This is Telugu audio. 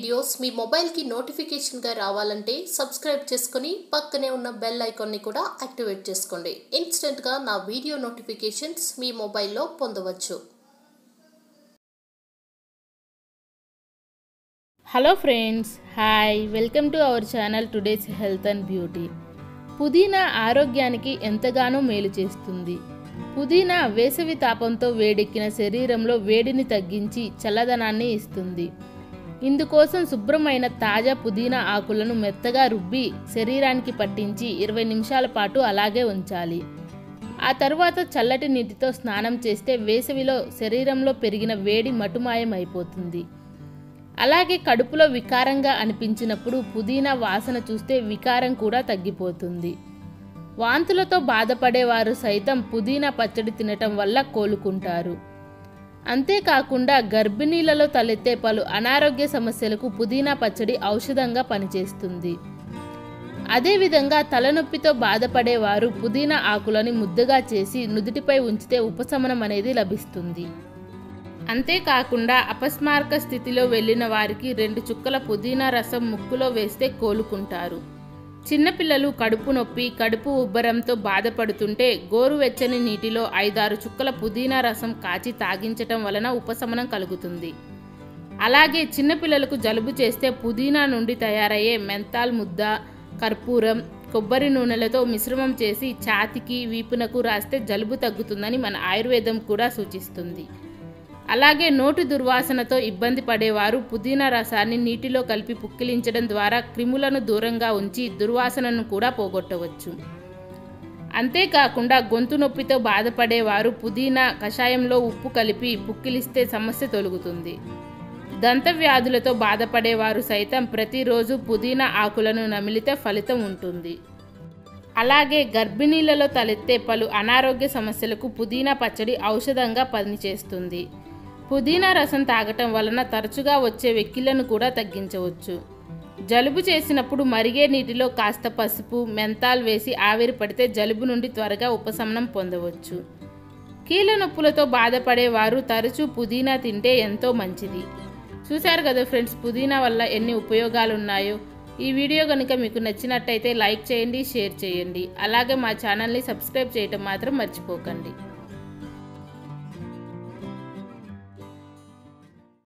వీడియోస్ మీ మొబైల్కి నోటిఫికేషన్గా రావాలంటే సబ్స్క్రైబ్ చేసుకొని పక్కనే ఉన్న బెల్ ఐకాన్ని కూడా యాక్టివేట్ చేసుకోండి ఇన్స్టెంట్గా నా వీడియో నోటిఫికేషన్స్ మీ మొబైల్లో పొందవచ్చు hello friends hi welcome to our channel today's health and beauty పుదీనా ఆరోగ్యానికి ఎంతగానో మేలు చేస్తుంది పుదీనా వేసవి తాపంతో వేడెక్కిన శరీరంలో వేడిని తగ్గించి చల్లదనాన్ని ఇస్తుంది ఇందుకోసం శుభ్రమైన తాజా పుదీనా ఆకులను మెత్తగా రుబ్బి శరీరానికి పట్టించి ఇరవై నిమిషాల పాటు అలాగే ఉంచాలి ఆ తర్వాత చల్లటి నీటితో స్నానం చేస్తే వేసవిలో శరీరంలో పెరిగిన వేడి మటుమాయం అయిపోతుంది అలాగే కడుపులో వికారంగా అనిపించినప్పుడు పుదీనా వాసన చూస్తే వికారం కూడా తగ్గిపోతుంది వాంతులతో బాధపడేవారు సైతం పుదీనా పచ్చడి తినటం వల్ల కోలుకుంటారు అంతేకాకుండా గర్భిణీలలో తలెత్తే పలు అనారోగ్య సమస్యలకు పుదీనా పచ్చడి ఔషధంగా పనిచేస్తుంది అదేవిధంగా తలనొప్పితో బాధపడేవారు పుదీనా ఆకులని ముద్దగా చేసి నుదుటిపై ఉంచితే ఉపశమనం అనేది లభిస్తుంది అంతేకాకుండా అపస్మారక స్థితిలో వెళ్ళిన వారికి రెండు చుక్కల పుదీనా రసం ముక్కులో వేస్తే కోలుకుంటారు చిన్నపిల్లలు కడుపు నొప్పి కడుపు ఉబ్బరంతో బాధపడుతుంటే గోరువెచ్చని నీటిలో ఐదారు చుక్కల పుదీనా రసం కాచి తాగించటం వలన ఉపశమనం కలుగుతుంది అలాగే చిన్నపిల్లలకు జలుబు చేస్తే పుదీనా నుండి తయారయ్యే మెంతాల్ ముద్ద కర్పూరం కొబ్బరి నూనెలతో మిశ్రమం చేసి ఛాతికి వీపునకు రాస్తే జలుబు తగ్గుతుందని మన ఆయుర్వేదం కూడా సూచిస్తుంది అలాగే నోటి దుర్వాసనతో ఇబ్బంది పడేవారు పుదీనా రసాన్ని నీటిలో కలిపి పుక్కిలించడం ద్వారా క్రిములను దూరంగా ఉంచి దుర్వాసనను కూడా పోగొట్టవచ్చు అంతేకాకుండా గొంతు నొప్పితో బాధపడేవారు పుదీనా కషాయంలో ఉప్పు కలిపి పుక్కిలిస్తే సమస్య తొలగుతుంది దంత వ్యాధులతో బాధపడేవారు సైతం ప్రతిరోజు పుదీనా ఆకులను నమిలితే ఫలితం ఉంటుంది అలాగే గర్భిణీలలో తలెత్తే పలు అనారోగ్య సమస్యలకు పుదీనా పచ్చడి ఔషధంగా పనిచేస్తుంది పుదీనా రసం తాగటం వలన తరచుగా వచ్చే వెక్కిళ్లను కూడా తగ్గించవచ్చు జలుబు చేసినప్పుడు మరిగే నీటిలో కాస్త పసుపు మెంతాల్ వేసి ఆవిరి పడితే జలుబు నుండి త్వరగా ఉపశమనం పొందవచ్చు కీళ్ళ నొప్పులతో బాధపడేవారు తరచూ పుదీనా తింటే ఎంతో మంచిది చూశారు కదా ఫ్రెండ్స్ పుదీనా వల్ల ఎన్ని ఉపయోగాలు ఉన్నాయో ఈ వీడియో కనుక మీకు నచ్చినట్టయితే లైక్ చేయండి షేర్ చేయండి అలాగే మా ఛానల్ని సబ్స్క్రైబ్ చేయటం మాత్రం మర్చిపోకండి